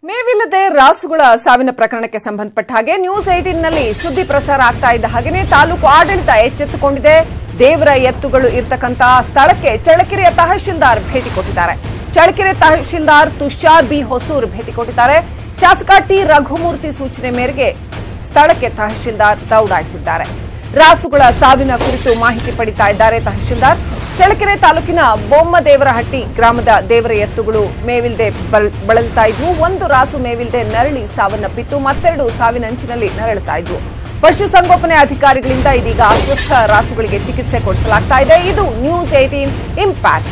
ಮೇವಿಲ್ಲದೆ ರಾಸುಗಳ ಸಾವಿನ ಪ್ರಕರಣಕ್ಕೆ ಸಂಬಂಧಪಟ್ಟ ಹಾಗೆ ನ್ಯೂಸ್ ಏಟೀನ್ ನಲ್ಲಿ ಸುದ್ದಿ ಪ್ರಸಾರ ಆಗ್ತಾ ಇದ್ದ ಹಾಗೆಯೇ ತಾಲೂಕು ಆಡಳಿತ ಎಚ್ಚೆತ್ತುಕೊಂಡಿದೆ ದೇವರ ಎತ್ತುಗಳು ಇರ್ತಕ್ಕಂತ ಸ್ಥಳಕ್ಕೆ ಚಳ್ಳಕೆರೆಯ ತಹಶೀಲ್ದಾರ್ ಭೇಟಿ ಕೊಟ್ಟಿದ್ದಾರೆ ಚಳ್ಳಕೆರೆ ತಹಶೀಲ್ದಾರ್ ತುಷಾರ್ ಬಿ ಹೊಸೂರ್ ಭೇಟಿ ಕೊಟ್ಟಿದ್ದಾರೆ ಶಾಸಕ ಟಿ ರಘುಮೂರ್ತಿ ಸೂಚನೆ ಮೇರೆಗೆ ಸ್ಥಳಕ್ಕೆ ತಹಶೀಲ್ದಾರ್ ದೌಡಾಯಿಸಿದ್ದಾರೆ ರಾಸುಗಳ ಸಾವಿನ ಕುರಿತು ಮಾಹಿತಿ ಪಡಿತಾ ಇದ್ದಾರೆ ತಹಶೀಲ್ದಾರ್ ಚಳ್ಳಕೆರೆ ತಾಲೂಕಿನ ಬೊಮ್ಮದೇವರಹಟ್ಟಿ ಗ್ರಾಮದ ದೇವರ ಎತ್ತುಗಳು ಮೇವಿಲ್ದೆ ಬಲ್- ಬಳಲ್ತಾ ಇದ್ವು ಒಂದು ರಾಸು ಮೇವಿಲ್ದೆ ನರಳಿ ಸಾವನ್ನಪ್ಪಿತ್ತು ಮತ್ತೆರಡು ಸಾವಿನಂಚಿನಲ್ಲಿ ನರಳುತ್ತಾ ಇದ್ವು ಪಶುಸಂಗೋಪನೆ ಅಧಿಕಾರಿಗಳಿಂದ ಇದೀಗ ಅಸ್ವಸ್ಥ ರಾಸುಗಳಿಗೆ ಚಿಕಿತ್ಸೆ ಕೊಡಿಸಲಾಗ್ತಾ ಇದೆ ಇದು ನ್ಯೂಸ್ ಏಟೀನ್ ಇಂಪ್ಯಾಕ್ಟ್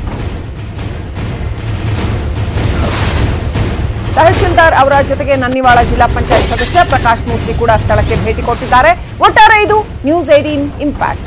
ತಹಶೀಲ್ದಾರ್ ಅವರ ಜೊತೆಗೆ ನನ್ನಿವಾಳ ಜಿಲ್ಲಾ ಪಂಚಾಯತ್ ಸದಸ್ಯ ಪ್ರಕಾಶ್ ಮೂರ್ತಿ ಕೂಡ ಸ್ಥಳಕ್ಕೆ ಭೇಟಿ ಕೊಟ್ಟಿದ್ದಾರೆ ಒಟ್ಟಾರೆ ಇದು ನ್ಯೂಸ್ ಏಟೀನ್ ಇಂಪ್ಯಾಕ್ಟ್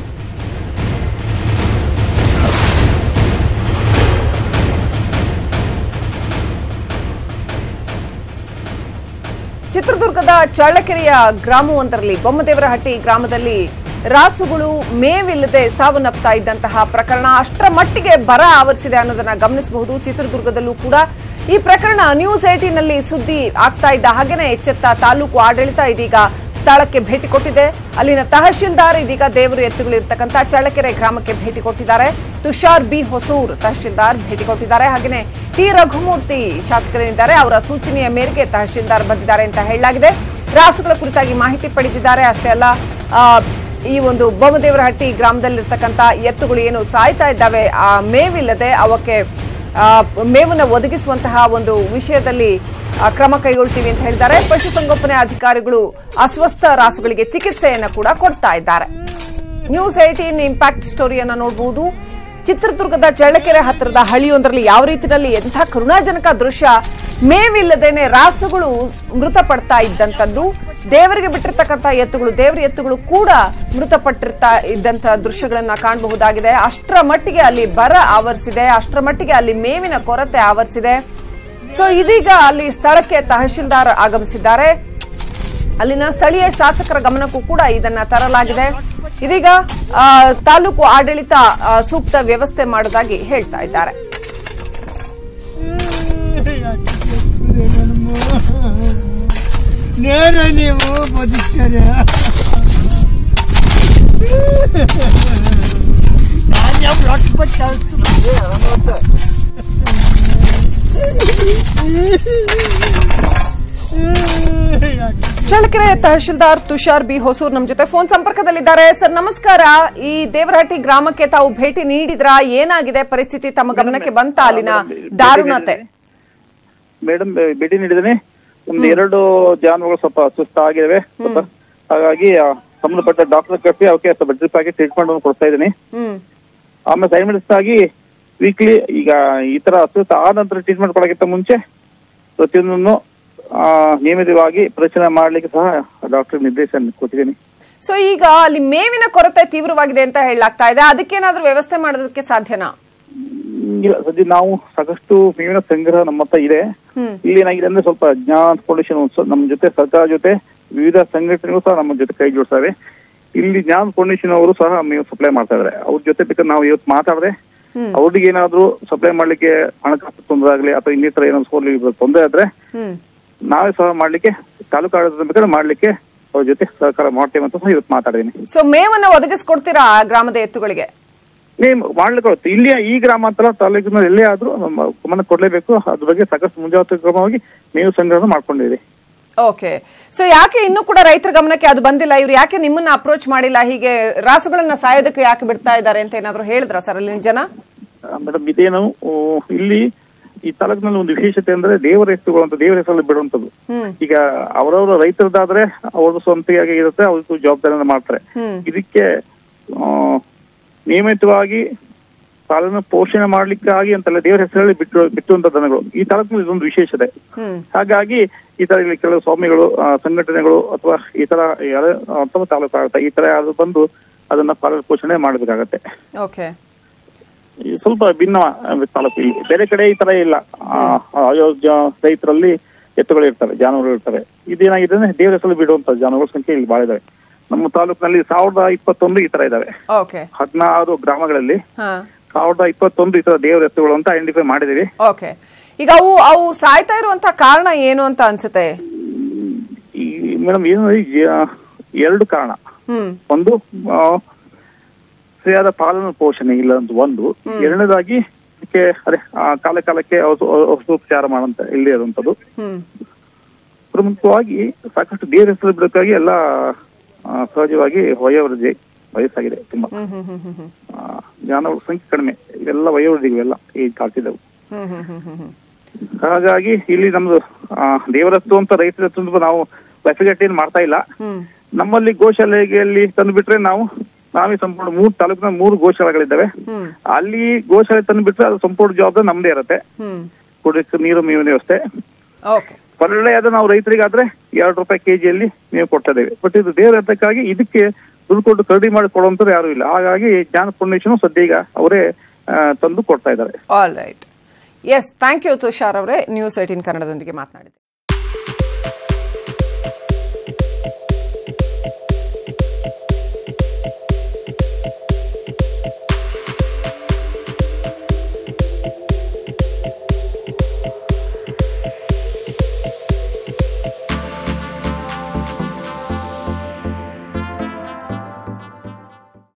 ಚಿತ್ರದುರ್ಗದ ಚಳ್ಳಕೆರೆಯ ಗ್ರಾಮವೊಂದರಲ್ಲಿ ಬೊಮ್ಮದೇವರಹಟ್ಟಿ ಗ್ರಾಮದಲ್ಲಿ ರಾಸುಗಳು ಮೇವಿಲ್ಲದೆ ಸಾವನ್ನಪ್ತಾ ಇದ್ದಂತಹ ಪ್ರಕರಣ ಅಷ್ಟರ ಮಟ್ಟಿಗೆ ಬರ ಆವರಿಸಿದೆ ಅನ್ನೋದನ್ನ ಗಮನಿಸಬಹುದು ಚಿತ್ರದುರ್ಗದಲ್ಲೂ ಕೂಡ ಈ ಪ್ರಕರಣ ನ್ಯೂಸ್ ಏಟೀನಲ್ಲಿ ಸುದ್ದಿ ಆಗ್ತಾ ಇದ್ದ ಹಾಗೇನೆ ಎಚ್ಚೆತ್ತ ತಾಲೂಕು ಆಡಳಿತ ಇದೀಗ ಸ್ಥಳಕ್ಕೆ ಭೇಟಿ ಕೊಟ್ಟಿದೆ ಅಲ್ಲಿನ ತಹಶೀಲ್ದಾರ್ ಇದೀಗ ದೇವರು ಎತ್ತುಗಳು ಇರ್ತಕ್ಕಂಥ ಚಳ್ಳಕೆರೆ ಗ್ರಾಮಕ್ಕೆ ಭೇಟಿ ಕೊಟ್ಟಿದ್ದಾರೆ ತುಷಾರ್ ಬಿ ಹೊಸೂರ್ ತಹಶೀಲ್ದಾರ್ ಭೇಟಿ ಕೊಟ್ಟಿದ್ದಾರೆ ಹಾಗೆಯೇ ಟಿ ರಘುಮೂರ್ತಿ ಶಾಸಕರೇನಿದ್ದಾರೆ ಅವರ ಸೂಚನೆಯ ಮೇರೆಗೆ ತಹಶೀಲ್ದಾರ್ ಬಂದಿದ್ದಾರೆ ಅಂತ ಹೇಳಲಾಗಿದೆ ರಾಸುಗಳ ಕುರಿತಾಗಿ ಮಾಹಿತಿ ಪಡೆದಿದ್ದಾರೆ ಅಷ್ಟೇ ಅಲ್ಲ ಆ, ಈ ಒಂದು ಬೊಮ್ಮದೇವರಹಟ್ಟಿ ಗ್ರಾಮದಲ್ಲಿರ್ತಕ್ಕಂಥ ಎತ್ತುಗಳು ಏನು ಸಾಯ್ತಾ ಇದ್ದಾವೆ ಆ ಮೇವಿಲ್ಲದೆ ಅವಕ್ಕೆ ಆ, ಮೇವನ್ನ ಒದಗಿಸುವಂತಹ ಒಂದು ವಿಷಯದಲ್ಲಿ ಆ, ಕ್ರಮ ಕೈಗೊಳ್ತೀವಿ ಅಂತ ಹೇಳಿದ್ದಾರೆ ಪಶುಸಂಗೋಪನೆ ಅಧಿಕಾರಿಗಳು ಅಸ್ವಸ್ಥ ರಾಸುಗಳಿಗೆ ಚಿಕಿತ್ಸೆಯನ್ನ ಕೂಡ ಕೊಡ್ತಾ ಇದ್ದಾರೆ ನ್ಯೂಸ್ ಏಟೀನ್ ಇಂಪ್ಯಾಕ್ಟ್ ಸ್ಟೋರಿಯನ್ನ ನೋಡಬಹುದು ಚಿತ್ರದುರ್ಗದ ಚಳ್ಳಕೆರೆ ಹತ್ತಿರದ ಹಳ್ಳಿಯೊಂದರಲ್ಲಿ ಯಾವ ರೀತಿಯಲ್ಲಿ ಎಂಥ ಕರುಣಾಜನಕ ದೃಶ್ಯ ಮೇವಿಲ್ಲದೇನೆ ರಾಸುಗಳು ಮೃತಪಡ್ತಾ ಇದ್ದಂಥದ್ದು ದೇವರಿಗೆ ಬಿಟ್ಟಿರ್ತಕ್ಕಂಥ ಎತ್ತುಗಳು ದೇವರ ಎತ್ತುಗಳು ಕೂಡ ಮೃತಪಟ್ಟಿರ್ತಾ ಇದ್ದಂಥ ದೃಶ್ಯಗಳನ್ನ ಕಾಣಬಹುದಾಗಿದೆ ಅಷ್ಟರ ಮಟ್ಟಿಗೆ ಅಲ್ಲಿ ಬರ ಆವರಿಸಿದೆ ಅಷ್ಟರ ಮಟ್ಟಿಗೆ ಅಲ್ಲಿ ಮೇವಿನ ಕೊರತೆ ಆವರಿಸಿದೆ ಸೊ ಇದೀಗ ಅಲ್ಲಿ ಸ್ಥಳಕ್ಕೆ ತಹಶೀಲ್ದಾರ್ ಆಗಮಿಸಿದ್ದಾರೆ ಅಲ್ಲಿನ ಸ್ಥಳೀಯ ಶಾಸಕರ ಗಮನಕ್ಕೂ ಕೂಡ ಇದನ್ನ ತರಲಾಗಿದೆ ಇದೀಗ ಆ, ತಾಲೂಕು ಆಡಳಿತ ಆ, ಸೂಕ್ತ ವ್ಯವಸ್ಥೆ ಮಾಡೋದಾಗಿ ಹೇಳ್ತಾ ಇದ್ದಾರೆ నేను నీవు బతుకుతారా ధాన్యం ಚಳ್ಳಕೆರೆ ತಹಶೀಲ್ದಾರ್ ತುಷಾರ್ ಬಿ ಹೊಸೂರ್ ನಮ್ಮ ಜೊತೆ ಫೋನ್ ಸಂಪರ್ಕದಲ್ಲಿದ್ದಾರೆ ಸರ್ ನಮಸ್ಕಾರ ಈ ದೇವರಹಟ್ಟಿ ಗ್ರಾಮಕ್ಕೆ ತಾವು ಭೇಟಿ ನೀಡಿದ್ರಾ ಏನಾಗಿದೆ ಪರಿಸ್ಥಿತಿ ತಮ್ಮ ಗಮನಕ್ಕೆ ಬಂತ ಅಲ್ಲಿನ ದಾರುಣತೆ ಮೇಡಮ್ ಭೇಟಿ ನೀಡಿದ್ದೀನಿ ಒಂದು ಎರಡು ಜಾನುವಾರುಗಳು ಸ್ವಲ್ಪ ಸುಸ್ತ ಆಗಿದಾವೆ ಸ್ವಲ್ಪ ಹಾಗಾಗಿ ಆ, ಸಂಬಂಧಪಟ್ಟ ಡಾಕ್ಟರ್ ಕರೆಸಿ ಅವಕ್ಕೆ ಸ್ವಲ್ಪ ಡ್ರಿಪ್ ಆಗಿ ಟ್ರೀಟ್ಮೆಂಟ್ ಅನ್ನು ಕೊಡ್ತಾ ಇದ್ದೀನಿ ಹ್ಮ್ ಆಮೇಲೆ ಸೈಮಿಲ್ಸ್ ಆಗಿ ವೀಕ್ಲಿ ಈಗ ಈ ತರ ಅಸ್ವಸ್ಥ ಆದ ನಂತರ ಟ್ರೀಟ್ಮೆಂಟ್ ಕೊಡೋಕ್ಕಿಂತ ಮುಂಚೆ ಪ್ರತಿಯೊಂದನ್ನು ಆ, ನಿಯಮಿತವಾಗಿ ಪರಿಶೀಲನೆ ಮಾಡ್ಲಿಕ್ಕೆ ಸಹ ಡಾಕ್ಟರ್ ನಿರ್ದೇಶನ ಕೊಟ್ಟಿದ್ದೀನಿ ಸೊ ಈಗ ಅಲ್ಲಿ ಮೇವಿನ ಕೊರತೆ ತೀವ್ರವಾಗಿದೆ ಅಂತ ಹೇಳಲಾಗ್ತಾ ಇದೆ ಅದಕ್ಕೇನಾದ್ರೂ ವ್ಯವಸ್ಥೆ ಮಾಡೋದಕ್ಕೆ ಸಾಧ್ಯನಾ ಹ್ಮ್, ಇಲ್ಲ ಸದ್ಯ ನಾವು ಸಾಕಷ್ಟು ಮೇವಿನ ಸಂಗ್ರಹ ನಮ್ಮ ಹತ್ರ ಇದೆ ಹ್ಮ್. ಇಲ್ಲಿ ಏನಾಗಿದೆ ಅಂದ್ರೆ ಸ್ವಲ್ಪ ಜ್ಞಾನ ಫೌಂಡೇಶನ್ ನಮ್ಮ ಜೊತೆ ಸರ್ಕಾರ ಜೊತೆ ವಿವಿಧ ಸಂಘಟನೆಗಳು ಸಹ ನಮ್ಮ ಜೊತೆ ಕೈ ಜೋಡಿಸ್ತವೆ ಇಲ್ಲಿ ಜ್ಞಾನ ಫೌಂಡೇಶನ್ ಅವರು ಸಹ ಮೇವು ಸಪ್ಲೈ ಮಾಡ್ತಾ ಇದಾರೆ ಅವ್ರ ಜೊತೆ ಬೇಕಾದ್ರೆ ನಾವು ಇವತ್ತು ಮಾತಾಡದೆ ಅವ್ರಿಗೆ ಏನಾದ್ರು ಸಪ್ಲೈ ಮಾಡ್ಲಿಕ್ಕೆ ಹಣಕಾಸು ತೊಂದರೆ ಆಗ್ಲಿ ಅಥವಾ ಇನ್ನಿತರ ಏನಾದ್ರು ಸೋಲಿ ತೊಂದರೆ ಆದ್ರೆ ಹ್ಮ್ ನಾವೇ ಸಹ ಮಾಡ್ಲಿಕ್ಕೆ ತಾಲೂಕು ಆಡಳಿತ ಬೇಕಾದ್ರೆ ಮಾಡ್ಲಿಕ್ಕೆ ಅವ್ರ ಜೊತೆ ಸಹಕಾರ ಮಾಡ್ತೇವೆ ಅಂತ ಸಹ ಇವತ್ತು ಮಾತಾಡಿದ್ದೀನಿ ಸೊ ಮೇವನ್ನ ಒದಗಿಸ್ಕೊಡ್ತೀರಾ ಆ ಗ್ರಾಮದ ಎತ್ತುಗಳಿಗೆ ನೀವು ಮಾಡ್ಲಿಕ್ಕೆ ಆಗುತ್ತೆ ಇಲ್ಲಿ ಈ ಗ್ರಾಮ ಅಂತಲ್ಲ ತಾಲೂಕಿನ ಎಲ್ಲೇ ಆದ್ರೂ ನಮ್ಮ ಗಮನ ಕೊಡ್ಲೇಬೇಕು ಅದ್ರ ಬಗ್ಗೆ ಸಾಕಷ್ಟು ಮುಂಜಾಗ್ರತಾ ಕ್ರಮವಾಗಿ ಮೇವು ಸಂಗ್ರಹ ಮಾಡ್ಕೊಂಡಿದ್ದೀವಿ ಓಕೆ ಸೊ ಯಾಕೆ ಇನ್ನೂ ಕೂಡ ರೈತರ ಗಮನಕ್ಕೆ ಅದು ಬಂದಿಲ್ಲ ಇವ್ರು ಯಾಕೆ ನಿಮ್ಮನ್ನ ಅಪ್ರೋಚ್ ಮಾಡಿಲ್ಲ ಹೀಗೆ ರಾಸುಗಳನ್ನ ಸಾಯೋದಕ್ಕೆ ಯಾಕೆ ಬಿಡ್ತಾ ಇದ್ದಾರೆ ಅಂತ ಏನಾದ್ರು ಹೇಳಿದ್ರ ಸರ್ ಅಲ್ಲಿನ ಜನ ಮೇಡಮ್ ಇದೇನು ಆ, ಇಲ್ಲಿ ಈ ತಾಲೂಕಿನಲ್ಲಿ ಒಂದು ವಿಶೇಷತೆ ಅಂದ್ರೆ ದೇವರ ಎತ್ತುಗಳು ಅಂತ ದೇವರ ಹೆಸರಲ್ಲಿ ಬಿಡುವಂತದ್ದು ಹ್ಮ್ ಈಗ ಅವರವರ ರೈತರದಾದ್ರೆ ಅವ್ರದ್ದು ಸ್ವಂತಿಯಾಗಿ ಇರುತ್ತೆ ಅವ್ರಿಗೂ ಜವಾಬ್ದಾರಿಯನ್ನು ಮಾಡ್ತಾರೆ ಹ್ಮ್. ಇದಕ್ಕೆ ಆ, ನಿಯಮಿತವಾಗಿ ಪಾಲನೆ ಪೋಷಣೆ ಮಾಡ್ಲಿಕ್ಕಾಗಿ ಅಂತಲ್ಲ ದೇವರ ಹೆಸರಲ್ಲಿ ಬಿಟ್ಟು ಬಿಟ್ಟುವಂತ ದನಗಳು ಈ ತಾಲೂಕಿನಲ್ಲಿ ಇದೊಂದು ವಿಶೇಷತೆ ಹ್ಮ್ ಹಾಗಾಗಿ ಈ ತರ ಇಲ್ಲಿ ಕೆಲವು ಸ್ವಾಮಿಗಳು ಆ, ಸಂಘಟನೆಗಳು ಅಥವಾ ಈ ತರ ಯಾರೇ ಅಥವಾ ತಾಲೂಕು ಆಡಳಿತ ಈ ತರ ಯಾರು ಬಂದು ಅದನ್ನ ಪಾಲನೆ ಪೋಷಣೆ ಮಾಡಬೇಕಾಗತ್ತೆ ಓಕೆ ಈ ಸ್ವಲ್ಪ ಭಿನ್ನ ಆ, ತಾಲೂಕು ಇಲ್ಲಿ ಬೇರೆ ಕಡೆ ಈ ತರ ಇಲ್ಲ ಆ, ಅಯೋಧ್ಯ ರೈತರಲ್ಲಿ ಎತ್ತುಗಳು ಇರ್ತವೆ ಜಾನುವಾರುಗಳು ಇರ್ತವೆ ಇದೇನಾಗಿದೆ ಅಂದ್ರೆ ದೇವರ ಹೆಸರು ಬಿಡುವಂತ ಜಾನುವಾರುಗಳ ಸಂಖ್ಯೆ ಇಲ್ಲಿ ಬಹಳ ಇದಾವೆ ನಮ್ಮ ತಾಲೂಕಿನಲ್ಲಿ ಸಾವಿರದ ಇಪ್ಪತ್ತೊಂದು ಈ ತರ ಇದಾವೆ ಓಕೆ ಹದಿನಾರು ಗ್ರಾಮಗಳಲ್ಲಿ ಹಾ ಸಾವಿರದ ಇಪ್ಪತ್ತೊಂದು ಈ ತರ ದೇವರ ಎತ್ತುಗಳು ಅಂತ ಐಡೆಂಟಿಫೈ ಮಾಡಿದೀವಿ ಓಕೆ ಈಗ ಅವು ಅವು ಸಾಯ್ತಾ ಇರುವಂತಹ ಕಾರಣ ಏನು ಅಂತ ಅನ್ಸುತ್ತೆ ಈ ಮೇಡಮ್ ಏನು ಎರಡು ಕಾರಣ ಹ್ಮ್ ಒಂದು ಆ, ಸರಿಯಾದ ಪಾಲನ ಪೋಷಣೆ ಇಲ್ಲ ಅಂತ ಒಂದು ಎರಡನೇದಾಗಿ ಇದಕ್ಕೆ ಅದೇ ಆ, ಕಾಲ ಕಾಲಕ್ಕೆ ಔಷ- ಔಷಧೋಪಚಾರ ಮಾಡಂತ ಇಲ್ಲದೆ ಇರುವಂತದ್ದು ಹ್ಮ್ ಪ್ರಮುಖವಾಗಿ ಸಾಕಷ್ಟು ದೇಹ ಹೆಸರು ಬಿಡೋಕ್ಕಾಗಿ ಎಲ್ಲ ಆ, ಸಹಜವಾಗಿ ವಯೋವೃದ್ಧಿ ವಯಸ್ಸಾಗಿದೆ ತುಂಬಾ ಹ್ಮ್ ಹ್ಮ್ ಹ್ಮ್ ಹ್ಮ್ ಹ್ಮ್ ಆ, ಜನಗಳ ಸಂಖ್ಯೆ ಕಡಿಮೆ ಇವೆಲ್ಲ ವಯೋವೃದ್ಧಿ ಇವೆಲ್ಲ ಈ ಕಾಲ್ತಿದ್ದವು ಹ್ಮ್ ಹ್ಮ್ ಹ್ಮ್ ಹ್ಮ್ ಹ್ಮ್ ಹಾಗಾಗಿ ಇಲ್ಲಿ ನಮ್ದು ಆ, ದೇವರತ್ತು ಅಂತ ರೈತರತ್ತು ಅಂತ ನಾವು ಬಸಗಟ್ಟೆಯನ್ನು ಮಾಡ್ತಾ ಇಲ್ಲ ಹ್ಮ್ ನಮ್ಮಲ್ಲಿ ಗೋಶಾಲೆಯಲ್ಲಿ ತಂದು ಬಿಟ್ರೆ ನಾವು ನಾವೇ ಸಂಪೂರ್ಣ ಮೂರು ತಾಲೂಕಿನ ಮೂರು ಗೋಶಾಲೆಗಳಿದ್ದಾವೆ ಹ್ಮ್ ಅಲ್ಲಿ ಗೋಶಾಲೆ ತಂದು ಬಿಟ್ರೆ ಅದು ಸಂಪೂರ್ಣ ಜವಾಬ್ದಾರಿ ನಮ್ದೇ ಇರುತ್ತೆ ಹ್ಮ್ ಕುಡಿಯಕ್ಕೆ ನೀರು ಮೇವಿನ ವ್ಯವಸ್ಥೆ ಓಕೆ ಒಳ್ಳೆಯದು ನಾವು ರೈತರಿಗಾದ್ರೆ ಎರಡು ರೂಪಾಯಿ ಕೆಜಿಯಲ್ಲಿ ಮೇವು ಕೊಡ್ತಾ ಇದ್ದೇವೆ ಬಟ್ ಇದು ದೇವರ ಹತ್ತಕ್ಕಾಗಿ ಇದಕ್ಕೆ ದುಡ್ಡು ಕೊಟ್ಟು ಖರೀದಿ ಮಾಡಿ ಕೊಡುವಂತವ್ರು ಯಾರು ಇಲ್ಲ ಹಾಗಾಗಿ ಜ್ಞಾನ ಫೌಂಡೇಶನ್ ಸದ್ಯ ಈಗ ಅವರೇ ಆ, ತಂದು ಕೊಡ್ತಾ ಇದ್ದಾರೆ all right yes thank you Tushar ಅವರೇ ನ್ಯೂಸ್ ಏಟೀನ್ ಕನ್ನಡದೊಂದಿಗೆ ಮಾತನಾಡಿದೆ